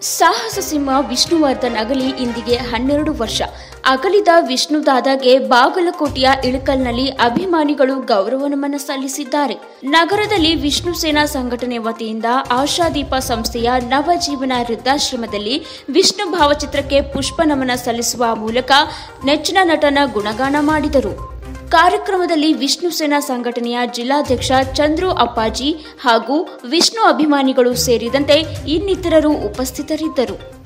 ಸಾಹಸ ಸಿಂಹ ವಿಷ್ಣುವರ್ಧನ್ ಅಗಲಿ ಇಂದಿಗೆ ಹನ್ನೆರಡು ವರ್ಷ ಅಗಲಿದ ವಿಷ್ಣು ದಾದಾಗೆ ಬಾಗಲಕೋಟೆಯ ಇಳಕಲ್ನಲ್ಲಿ ಅಭಿಮಾನಿಗಳು ಗೌರವ ನಮನ ಸಲ್ಲಿಸಿದ್ದಾರೆ ನಗರದಲ್ಲಿ ವಿಷ್ಣು ಸೇನಾ ಸಂಘಟನೆ ವತಿಯಿಂದ ಆಶಾದೀಪ ಸಂಸ್ಥೆಯ ನವಜೀವನ ವೃದ್ಧಾಶ್ರಮದಲ್ಲಿ ವಿಷ್ಣು ಭಾವಚಿತ್ರಕ್ಕೆ ಪುಷ್ಪ ನಮನ ಸಲ್ಲಿಸುವ ಮೂಲಕ ನೆಚ್ಚಿನ ನಟನ ಗುಣಗಾನ ಮಾಡಿದರು ಕಾರ್ಯಕ್ರಮದಲ್ಲಿ ವಿಷ್ಣು ಸೇನಾ ಸಂಘಟನೆಯ ಜಿಲ್ಲಾಧ್ಯಕ್ಷ ಚಂದ್ರು ಅಪ್ಪಾಜಿ ಹಾಗೂ ವಿಷ್ಣು ಅಭಿಮಾನಿಗಳು ಸೇರಿದಂತೆ ಇನ್ನಿತರರು ಉಪಸ್ಥಿತರಿದ್ದರು